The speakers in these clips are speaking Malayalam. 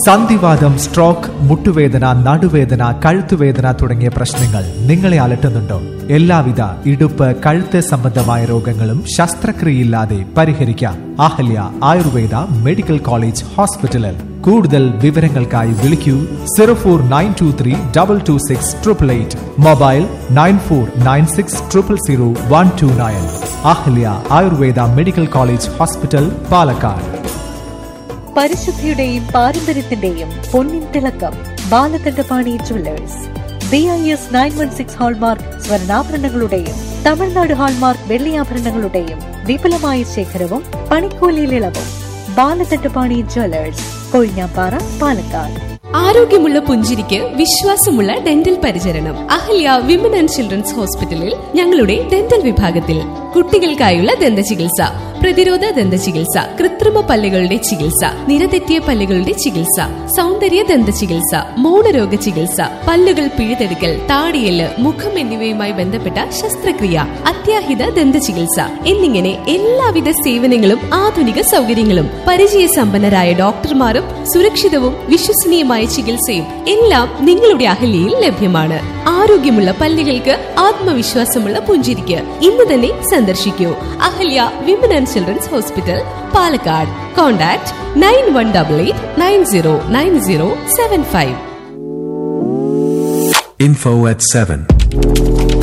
സന്ധിവാദം സ്ട്രോക്ക് മുട്ടുവേദന നടുവേദന കഴുത്തുവേദന തുടങ്ങിയ പ്രശ്നങ്ങൾ നിങ്ങളെ അലട്ടുന്നുണ്ടോ എല്ലാവിധ ഇടുപ്പ് കഴുത്ത് സംബന്ധമായ രോഗങ്ങളും ശസ്ത്രക്രിയയില്ലാതെ പരിഹരിക്കാം അഹല്യ ആയുർവേദ മെഡിക്കൽ കോളേജ് ഹോസ്പിറ്റലിൽ കൂടുതൽ വിവരങ്ങൾക്കായി വിളിക്കൂ zero four nine two three double two six triple eight mobile nine four nine six triple zero one two nine Ahalya Ayurveda medical college hospital Palakkad പരിശുദ്ധിയുടെയും പാരമ്പര്യത്തിന്റെയും പൊന്നിൻ തിളക്കം Balakandapani jewellers B I S nine one six hallmark സ്വർണ്ണാഭരണങ്ങളുടെയും തമിഴ്നാട് ഹാൾമാർക്ക് വെള്ളിയാഭരണങ്ങളുടെയും വിപുലമായ ശേഖരവും പണിക്കൂലിയിൽ ഇളവും ബാലകണ്ഠപാണി ജുവല്ലേഴ്സ് കൊഴിഞ്ഞാപ്പാറ പാലക്കാട് ആരോഗ്യമുള്ള പുഞ്ചിരിക്ക് വിശ്വാസമുള്ള ഡെന്റൽ പരിചരണം അഹല്യ വിമൻ ആൻഡ് ചിൽഡ്രൻസ് ഹോസ്പിറ്റലിൽ ഞങ്ങളുടെ ഡെന്റൽ വിഭാഗത്തിൽ കുട്ടികൾക്കായുള്ള ദന്ത ചികിത്സ പ്രതിരോധ ദന്ത ചികിത്സ കൃത്രിമ പല്ലുകളുടെ ചികിത്സ നിരതെറ്റിയ പല്ലുകളുടെ ചികിത്സ സൗന്ദര്യ ദന്ത ചികിത്സ മൗനരോഗ ചികിത്സ പല്ലുകൾ പിഴുതെടുക്കൽ താടിയല് മുഖം എന്നിവയുമായി ബന്ധപ്പെട്ട ശസ്ത്രക്രിയ അത്യാഹിത ദന്ത ചികിത്സ എന്നിങ്ങനെ എല്ലാവിധ സേവനങ്ങളും ആധുനിക സൗകര്യങ്ങളും പരിചയസമ്പന്നരായ ഡോക്ടർമാരും സുരക്ഷിതവും വിശ്വസനീയമായ ചികിത്സയും എല്ലാം നിങ്ങളുടെ അഹല്യയിൽ ലഭ്യമാണ് ആരോഗ്യമുള്ള പല്ലുകൾക്ക് ആത്മവിശ്വാസമുള്ള പുഞ്ചിരിക്ക് ഇന്ന് തന്നെ സന്ദർശിക്കൂ Ahalya women and children's hospital Palakkad contact nine one double eight nine zero nine zero seven five Info at 7.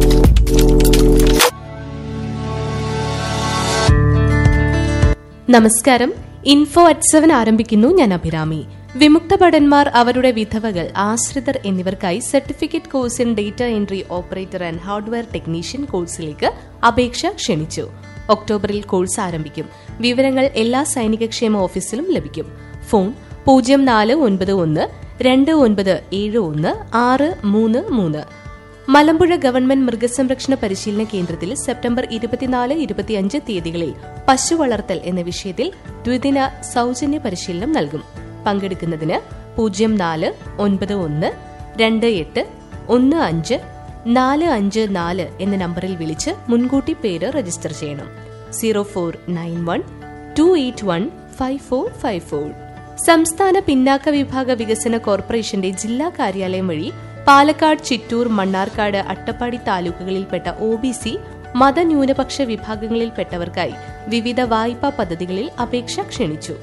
നമസ്കാരം ഇൻഫോ അറ്റ് സെവൻ ആരംഭിക്കുന്നു ഞാൻ അഭിരാമി വിമുക്ത ഭടന്മാർ അവരുടെ വിധവകൾ ആശ്രിതർ എന്നിവർക്കായി certificate course in data entry operator and hardware technician കോഴ്സിലേക്ക് അപേക്ഷ ക്ഷണിച്ചു ഒക്ടോബറിൽ കോഴ്സ് ആരംഭിക്കും വിവരങ്ങൾ എല്ലാ സൈനികക്ഷേമ ഓഫീസിലും ലഭിക്കും ഫോൺ പൂജ്യം നാല് ഒൻപത് ഒന്ന് രണ്ട് ഒൻപത് ഏഴ് ഒന്ന് ആറ് മൂന്ന് മൂന്ന് മലമ്പുഴ ഗവൺമെന്റ് മൃഗസംരക്ഷണ പരിശീലന കേന്ദ്രത്തിൽ സെപ്റ്റംബർ ഇരുപത്തിനാല് ഇരുപത്തിയഞ്ച് തീയതികളിൽ പശു വളർത്തൽ എന്ന വിഷയത്തിൽ ദ്വിദിന സൗജന്യ പരിശീലനം നൽകും പങ്കെടുക്കുന്നതിന് പൂജ്യം നാല് ഒൻപത് ഒന്ന് രണ്ട് എട്ട് ഒന്ന് അഞ്ച് നാല് അഞ്ച് നാല് എന്ന നമ്പറിൽ വിളിച്ച് മുൻകൂട്ടി പേര് രജിസ്റ്റർ ചെയ്യണം zero four nine one two eight one five four five four സംസ്ഥാന പിന്നാക്ക വിഭാഗ വികസന കോർപ്പറേഷന്റെ ജില്ലാ കാര്യാലയം വഴി പാലക്കാട് ചിറ്റൂർ മണ്ണാർക്കാട് അട്ടപ്പാടി താലൂക്കുകളിൽപ്പെട്ട ഒ ബി സി മതന്യൂനപക്ഷ വിഭാഗങ്ങളിൽപ്പെട്ടവർക്കായി വിവിധ വായ്പാ പദ്ധതികളിൽ അപേക്ഷ ക്ഷണിച്ചു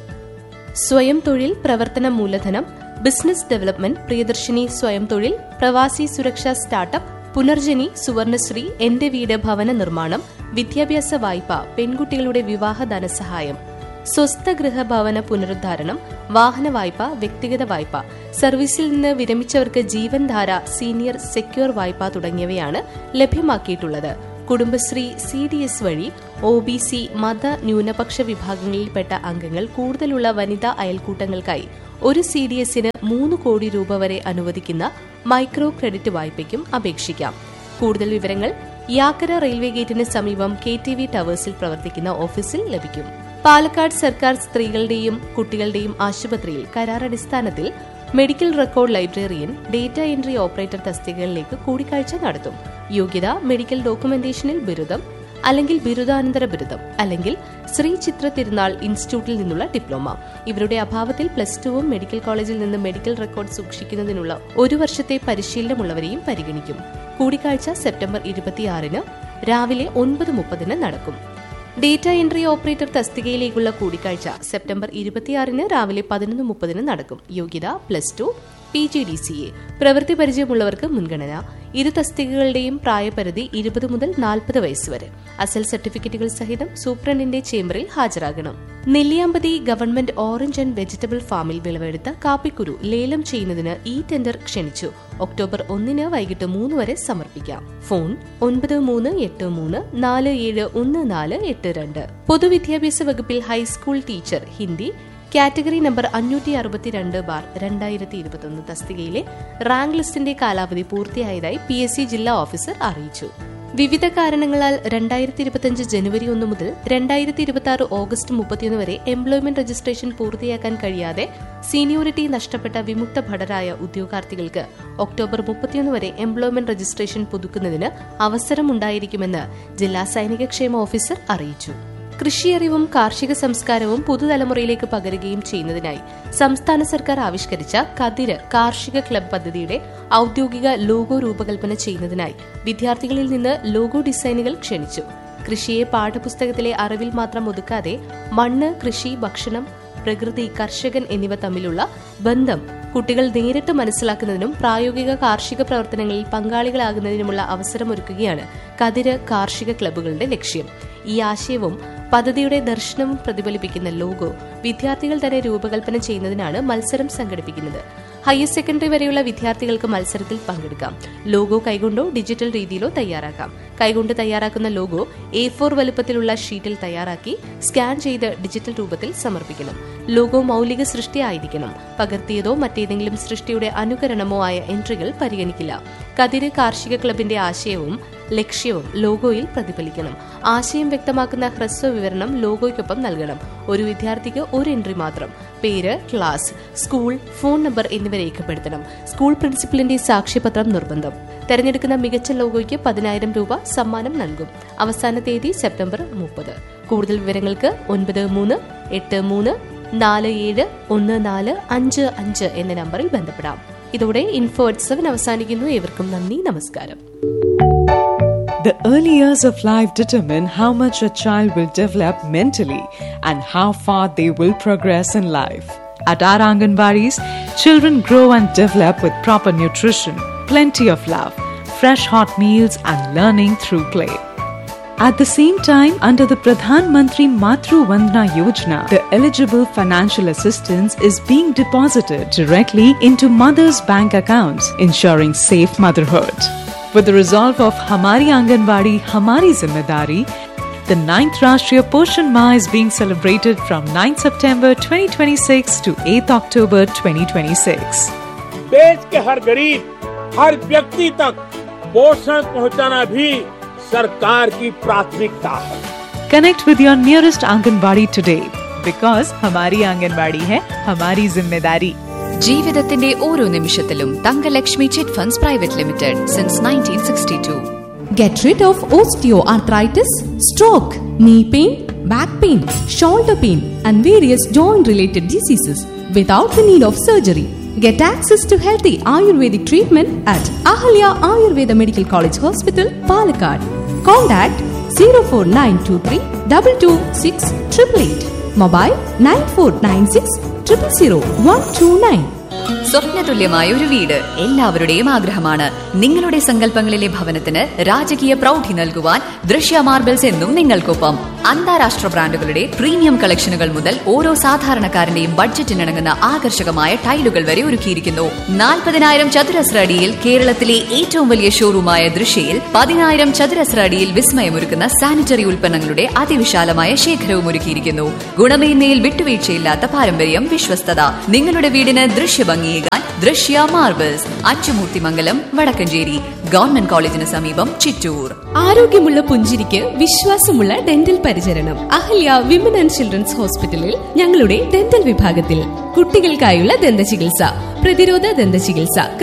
സ്വയം തൊഴിൽ പ്രവർത്തന മൂലധനം ബിസിനസ് ഡെവലപ്മെന്റ് പ്രിയദർശിനി സ്വയം തൊഴിൽ പ്രവാസി സുരക്ഷാ സ്റ്റാർട്ടപ്പ് പുനർജനി സുവർണശ്രീ എന്റെ വീട് ഭവന നിർമ്മാണം വിദ്യാഭ്യാസ വായ്പ പെൺകുട്ടികളുടെ വിവാഹ ധനസഹായം സ്വസ്ഥ ഗൃഹഭവന പുനരുദ്ധാരണം വാഹന വായ്പ വ്യക്തിഗത വായ്പ സർവീസിൽ നിന്ന് വിരമിച്ചവർക്ക് ജീവൻധാര സീനിയർ സെക്യൂർ വായ്പ തുടങ്ങിയവയാണ് ലഭ്യമാക്കിയിട്ടുള്ളത് കുടുംബശ്രീ സി ഡി എസ് വഴി ഒ ബി സി മത ന്യൂനപക്ഷ വിഭാഗങ്ങളിൽപ്പെട്ട അംഗങ്ങൾ കൂടുതലുള്ള വനിതാ അയൽക്കൂട്ടങ്ങൾക്കായി ഒരു സി ഡി എസിന് മൂന്ന് കോടി രൂപ വരെ അനുവദിക്കുന്ന മൈക്രോ ക്രെഡിറ്റ് വായ്പയ്ക്കും അപേക്ഷിക്കാം കൂടുതൽ വിവരങ്ങൾ യാക്കര റെയിൽവേ ഗേറ്റിന് സമീപം കെ ടി വി ടവേഴ്സിൽ പ്രവർത്തിക്കുന്ന ഓഫീസിൽ ലഭിക്കും പാലക്കാട് സർക്കാർ സ്ത്രീകളുടെയും കുട്ടികളുടെയും ആശുപത്രിയിൽ കരാറടിസ്ഥാനത്തിൽ medical record librarian data entry operator തസ്തികകളിലേക്ക് കൂടിക്കാഴ്ച നടത്തും യോഗ്യത മെഡിക്കൽ ഡോക്യുമെന്റേഷനിൽ ബിരുദം അല്ലെങ്കിൽ ബിരുദാനന്തര ബിരുദം അല്ലെങ്കിൽ ശ്രീ ചിത്ര തിരുനാൾ ഇൻസ്റ്റിറ്റ്യൂട്ടിൽ നിന്നുള്ള ഡിപ്ലോമ ഇവരുടെ അഭാവത്തിൽ പ്ലസ് ടുവും മെഡിക്കൽ കോളേജിൽ നിന്ന് മെഡിക്കൽ റെക്കോർഡ് സൂക്ഷിക്കുന്നതിനുള്ള ഒരു വർഷത്തെ പരിശീലനമുള്ളവരെയും പരിഗണിക്കും കൂടിക്കാഴ്ച സെപ്റ്റംബർ ഇരുപത്തിയാറിന് രാവിലെ ഒൻപത് മുപ്പതിന് നടക്കും ഡേറ്റ എൻട്രി ഓപ്പറേറ്റർ തസ്തികയിലേക്കുള്ള കൂടിക്കാഴ്ച സെപ്റ്റംബർ ഇരുപത്തിയാറിന് രാവിലെ പതിനൊന്ന് മുപ്പതിന് നടക്കും യോഗ്യത plus two P G D C A പ്രവൃത്തി പരിചയമുള്ളവർക്ക് മുൻഗണന ഇരു തസ്തികകളുടെയും പ്രായപരിധി ഇരുപത് മുതൽ നാൽപ്പത് വയസ്സ് വരെ അസൽ സർട്ടിഫിക്കറ്റുകൾ സഹിതം സൂപ്രണ്ടിന്റെ ചേംബറിൽ ഹാജരാകണം Nelliyampathy government orange and vegetable ഫാമിൽ വിളവെടുത്ത കാപ്പിക്കുരു ലേലം ചെയ്യുന്നതിന് ഈ ടെൻഡർ ക്ഷണിച്ചു ഒക്ടോബർ ഒന്നിന് വൈകിട്ട് മൂന്ന് വരെ സമർപ്പിക്കാം ഫോൺ ഒൻപത് മൂന്ന് എട്ട് മൂന്ന് നാല് ഏഴ് ഒന്ന് നാല് എട്ട് രണ്ട് പൊതുവിദ്യാഭ്യാസ വകുപ്പിൽ high school teacher Hindi category number അഞ്ഞൂറ്റി അറുപത്തിരണ്ട് ബാർ രണ്ടായിരത്തി ഇരുപത്തൊന്ന് തസ്തികയിലെ റാങ്ക് ലിസ്റ്റിന്റെ കാലാവധി പൂർത്തിയായതായി പി എസ് സി ജില്ലാ ഓഫീസർ അറിയിച്ചു വിവിധ കാരണങ്ങളാൽ രണ്ടായിരത്തി ഇരുപത്തിയഞ്ച് ജനുവരി ഒന്ന് മുതൽ രണ്ടായിരത്തി ഇരുപത്തി ആറ് ഓഗസ്റ്റ് മുപ്പത്തിയൊന്ന് വരെ എംപ്ലോയ്മെന്റ് രജിസ്ട്രേഷൻ പൂർത്തിയാക്കാൻ കഴിയാതെ സീനിയോറിറ്റി നഷ്ടപ്പെട്ട വിമുക്ത ഭടരായ ഉദ്യോഗാർത്ഥികൾക്ക് ഒക്ടോബർ മുപ്പത്തിയൊന്ന് വരെ എംപ്ലോയ്മെന്റ് രജിസ്ട്രേഷൻ പുതുക്കുന്നതിന് അവസരമുണ്ടായിരിക്കുമെന്ന് ജില്ലാ സൈനിക ക്ഷേമ ഓഫീസർ അറിയിച്ചു കൃഷിയറിവും കാർഷിക സംസ്കാരവും പുതുതലമുറയിലേക്ക് പകരുകയും ചെയ്യുന്നതിനായി സംസ്ഥാന സർക്കാർ ആവിഷ്കരിച്ച കതിര് കാർഷിക ക്ലബ് പദ്ധതിയുടെ ഔദ്യോഗിക ലോഗോ രൂപകൽപ്പന ചെയ്യുന്നതിനായി വിദ്യാർത്ഥികളിൽ നിന്ന് ലോഗോ ഡിസൈനുകൾ ക്ഷണിച്ചു കൃഷിയെ പാഠപുസ്തകത്തിലെ അറിവിൽ മാത്രം ഒതുക്കാതെ മണ്ണ് കൃഷി ഭക്ഷണം പ്രകൃതി കർഷകൻ എന്നിവ തമ്മിലുള്ള ബന്ധം കുട്ടികൾ നേരിട്ട് മനസ്സിലാക്കുന്നതിനും പ്രായോഗിക കാർഷിക പ്രവർത്തനങ്ങളിൽ പങ്കാളികളാകുന്നതിനുമുള്ള അവസരമൊരുക്കുകയാണ് കതിര് കാർഷിക ക്ലബ്ബുകളുടെ ലക്ഷ്യം ഈ ആശയവും പദ്ധതിയുടെ ദർശനവും പ്രതിഫലിപ്പിക്കുന്ന ലോഗോ വിദ്യാർത്ഥികൾ തന്നെ രൂപകൽപ്പന ചെയ്യുന്നതിനാണ് മത്സരം സംഘടിപ്പിക്കുന്നത് ഹയർ സെക്കൻഡറി വരെയുള്ള വിദ്യാർത്ഥികൾക്ക് മത്സരത്തിൽ പങ്കെടുക്കാം ലോഗോ കൈകൊണ്ടോ ഡിജിറ്റൽ രീതിയിലോ തയ്യാറാക്കാം കൈകൊണ്ട് തയ്യാറാക്കുന്ന ലോഗോ എ ഫോർ വലുപ്പത്തിലുള്ള ഷീറ്റിൽ തയ്യാറാക്കി സ്കാൻ ചെയ്ത് ഡിജിറ്റൽ രൂപത്തിൽ സമർപ്പിക്കണം ലോഗോ മൗലിക സൃഷ്ടിയായിരിക്കണം പകർത്തിയതോ മറ്റേതെങ്കിലും സൃഷ്ടിയുടെ അനുകരണമോ ആയ എൻട്രികൾ പരിഗണിക്കില്ല കതിര് കാർഷിക ക്ലബിന്റെ ആശയവും ലക്ഷ്യവും ലോഗോയിൽ പ്രതിഫലിക്കണം ആശയം വ്യക്തമാക്കുന്ന ഹ്രസ്വ വിവരണം ലോഗോയ്ക്കൊപ്പം നൽകണം ഒരു വിദ്യാർത്ഥിക്ക് ഒരു എൻട്രി മാത്രം പേര് ക്ലാസ് സ്കൂൾ ഫോൺ നമ്പർ എന്നിവ രേഖപ്പെടുത്തണം സ്കൂൾ പ്രിൻസിപ്പലിന്റെ സാക്ഷ്യപത്രം നിർബന്ധം തെരഞ്ഞെടുക്കുന്ന മികച്ച ലോഗോയ്ക്ക് പതിനായിരം രൂപ സമ്മാനം നൽകും അവസാന തീയതി സെപ്റ്റംബർ മുപ്പത് കൂടുതൽ വിവരങ്ങൾക്ക് ഒൻപത് മൂന്ന് എട്ട് മൂന്ന് നാല് ഏഴ് ഒന്ന് നാല് അഞ്ച് അഞ്ച് എന്ന നമ്പറിൽ ബന്ധപ്പെടാം ഇതോടെ ഇൻഫോ അറ്റ് സെവൻ അവസാനിക്കുന്നു ഏവർക്കും നന്ദി നമസ്കാരം The early years of life determine how much a child will develop mentally and how far they will progress in life. At our Anganwadis, children grow and develop with proper nutrition, plenty of love, fresh hot meals, and learning through play. At the same time, under the Pradhan Mantri Matru Vandana Yojana, the eligible financial assistance is being deposited directly into mothers' bank accounts, ensuring safe motherhood. With the resolve of Hamari Anganwadi, Hamari Zimmedari, the 9th Rashtriya Poshan Ma is being celebrated from 9th September 2026 to 8th October 2026. देश के हर गरीब हर व्यक्ति तक पोषण पहुंचाना भी सरकार की प्राथमिकता है Connect with your nearest Anganwadi today because Hamari Anganwadi hai Hamari Zimmedari. ജീവിതത്തിന്റെ ഓരോ നിമിഷത്തിലും Thankalakshmi chit funds private limited since nineteen sixty two Get rid of osteoarthritis, stroke, knee pain, back pain, shoulder pain, and various joint related diseases without the need of surgery. Get access to healthy Ayurvedic treatment at Ahalya Ayurveda Medical College Hospital, Palakkad. Contact 04923 226 888. Mobile 9496 000 129. സ്വപ്നതുല്യമായ ഒരു വീട് എല്ലാവരുടെയും ആഗ്രഹമാണ് നിങ്ങളുടെ സങ്കല്പങ്ങളിലെ ഭവനത്തിന് രാജകീയ പ്രൗഢി നൽകുവാൻ ദൃശ്യ മാർബിൾസ് എന്നും നിങ്ങൾക്കൊപ്പം അന്താരാഷ്ട്ര ബ്രാൻഡുകളുടെ പ്രീമിയം കളക്ഷനുകൾ മുതൽ ഓരോ സാധാരണക്കാരന്റെയും ബഡ്ജറ്റിനിണങ്ങുന്ന ആകർഷകമായ ടൈലുകൾ വരെ ഒരുക്കിയിരിക്കുന്നു നാൽപ്പതിനായിരം ചതുരശ്ര അടിയിൽ കേരളത്തിലെ ഏറ്റവും വലിയ ഷോറൂമായ ദൃശ്യയിൽ പതിനായിരം ചതുരശ്ര അടിയിൽ വിസ്മയമൊരുക്കുന്ന സാനിറ്ററി ഉൽപ്പന്നങ്ങളുടെ അതിവിശാലമായ ശേഖരവും ഒരുക്കിയിരിക്കുന്നു ഗുണമേന്മയിൽ വിട്ടുവീഴ്ചയില്ലാത്ത പാരമ്പര്യം വിശ്വസ്തത നിങ്ങളുടെ വീടിന് ദൃശ്യഭംഗിയേകാൻ ദൃശ്യ മാർബിൾസ് അച്ചുമൂർത്തിമംഗലം വടക്കഞ്ചേരി ഗവൺമെന്റ് കോളേജിന് സമീപം ചിറ്റൂർ ആരോഗ്യമുള്ള പുഞ്ചിരിക്ക് വിശ്വാസമുള്ള ഡെന്റൽ പരിചരണം അഹല്യ വിമൻ ആൻഡ് ചിൽഡ്രൻസ് ഹോസ്പിറ്റലിൽ ഞങ്ങളുടെ ഡെന്റൽ വിഭാഗത്തിൽ കുട്ടികൾക്കായുള്ള ദന്ത ചികിത്സ പ്രതിരോധ ദന്ത ചികിത്സ